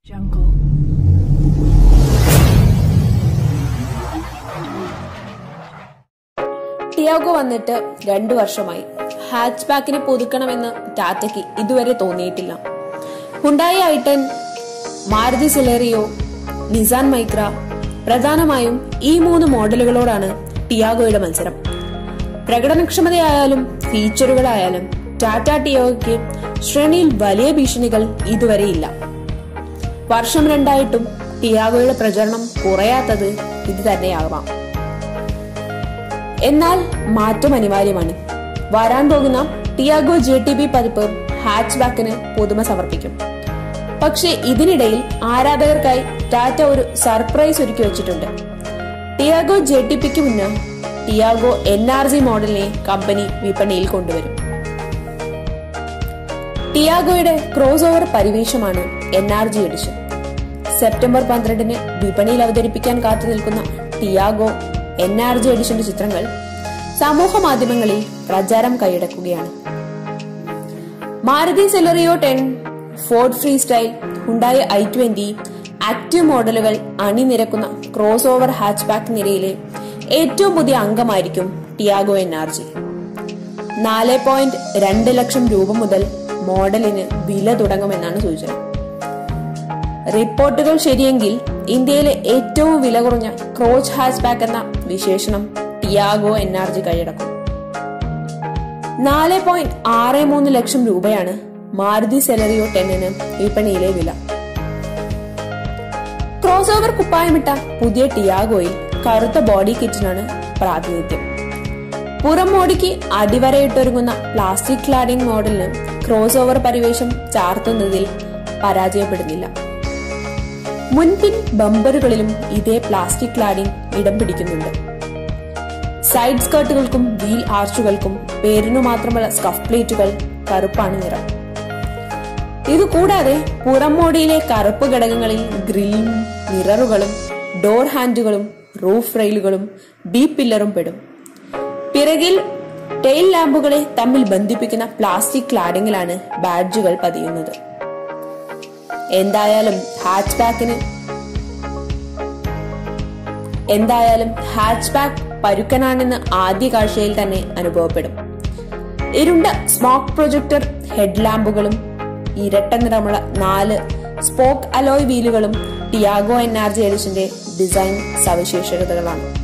Jungle. Tiago വന്നിട്ട് രണ്ടു വർഷമായി ഹാച്ച് ബാക്കിനെ പുതുക്കണമെന്ന് ടാറ്റയ്ക്ക് ഇതുവരെ തോന്നിയിട്ടില്ല Hyundai i ten Maruti Celerio Nissan Micra പ്രധാനമായും ഈ മൂന്ന് മോഡലുകളോടാണ് ടിയാഗോയുടെ മത്സരം പ്രകടനക്ഷമതയായാലും ഫീച്ചറുകളായാലും ടാറ്റ ടിയാഗോയ്ക്ക് ശ്രേണിയിൽ വലിയ ഭീഷണികൾ ഇതുവരെയില്ല വർഷം രണ്ടായിട്ടും ടിയാഗോയുടെ പ്രചരണം കുറയാത്തത് ഇത് തന്നെയാകാം എന്നാൽ മാറ്റം അനിവാര്യമാണ് വരാൻ പോകുന്ന ടിയാഗോ ജെ ടി ബി പതിപ്പ് ഹാച്ച് ബാക്കിന് പുതുമ സമർപ്പിക്കും പക്ഷേ ഇതിനിടയിൽ ആരാധകർക്കായി ടാറ്റ ഒരു സർപ്രൈസ് ഒരുക്കി വെച്ചിട്ടുണ്ട് ടിയാഗോ ജെ ടി പിക്ക് മുന്നേ ടിയാഗോ എൻ ആർ ജി മോഡലിനെ കമ്പനി വിപണിയിൽ കൊണ്ടുവരും ടിയാഗോയുടെ ക്രോസ് ഓവർ പരിവേഷമാണ് N R G edition September പന്ത്രണ്ടിന് വിപണിയിൽ അവതരിപ്പിക്കാൻ കാത്തു നിൽക്കുന്ന ടിയാഗോ എൻ ആർ ജി എഡിഷന്റെ ചിത്രങ്ങൾ സമൂഹ മാധ്യമങ്ങളിൽ പ്രചാരം കൈയടക്കുകയാണ് Maruti Celerio ten Ford freestyle Hyundai i twenty active മോഡലുകൾ അണിനിരക്കുന്ന ക്രോസ് ഓവർ ഹാച്ച് ബാക്ക് നിരയിലെ ഏറ്റവും പുതിയ അംഗമായിരിക്കും ടിയാഗോ എൻ ആർ ജി നാല് പോയിന്റ് രണ്ട് ലക്ഷം രൂപ മുതൽ മോഡലിന് വില തുടങ്ങുമെന്നാണ് സൂചന റിപ്പോർട്ടുകൾ ശരിയെങ്കിൽ ഇന്ത്യയിലെ ഏറ്റവും വില കുറഞ്ഞ ക്രോച്ച് ഹാച്ച് ബാക്ക് എന്ന വിശേഷണം ടിയാഗോ എൻ ആർ ജി കൈയടക്കും നാല് പോയിന്റ് ആറ് മൂന്ന് ലക്ഷം രൂപയാണ് മാരുതി സെലറിയോ ടെന്നിന് വിപണിയിലെ വില ക്രോസ് ഓവർ കുപ്പായമിട്ട പുതിയ ടിയാഗോയിൽ കറുത്ത ബോഡി കിറ്റിനാണ് പ്രാതിനിധ്യം പുറം മോടിക്ക് അടിവരയിട്ടൊരുങ്ങുന്ന പ്ലാസ്റ്റിക് ക്ലാഡിംഗ് മോഡലിന് ക്രോസ് ഓവർ പരിവേഷം ചാർത്തുന്നതിൽ പരാജയപ്പെടുന്നില്ല മുൻപിൻ ബമ്പറുകളിലും ഇതേ പ്ലാസ്റ്റിക് ക്ലാഡിംഗ് ഇടം പിടിക്കുന്നുണ്ട് സൈഡ് സ്കേർട്ടുകൾക്കും വീൽ ആർച്ചുകൾക്കും പേരിനു മാത്രമുള്ള സ്കഫ് പ്ലേറ്റുകൾ കറുപ്പാണ് നിറം ഇതുകൂടാതെ പുറംമോടിയിലെ കറുപ്പ് ഘടകങ്ങളിൽ ഗ്രില്ലും മിററുകളും ഡോർ ഹാൻഡുകളും റൂഫ് റെയിലുകളും ബി പില്ലറും പെടും പിറകിൽ ടെയിൽ ലാമ്പുകളെ തമ്മിൽ ബന്ധിപ്പിക്കുന്ന പ്ലാസ്റ്റിക് ക്ലാഡിങ്ങിലാണ് ബാഡ്ജുകൾ പതിയുന്നത് എന്തായാലും ഹാച്ച് ബാക്കിന് എന്തായാലും ഹാച്ച് ബാക്ക് പരുക്കനാണെന്ന് ആദ്യ കാഴ്ചയിൽ തന്നെ അനുഭവപ്പെടും ഇരുണ്ട സ്മോക്ക് പ്രൊജക്ടർ ഹെഡ് ലാമ്പുകളും ഇരട്ട നിറമുള്ള നാല് സ്പോക്ക് അലോയ് വീലുകളും ടിയാഗോ എൻ ആർ ജി എഡിഷന്റെ ഡിസൈൻ സവിശേഷതകളാണ്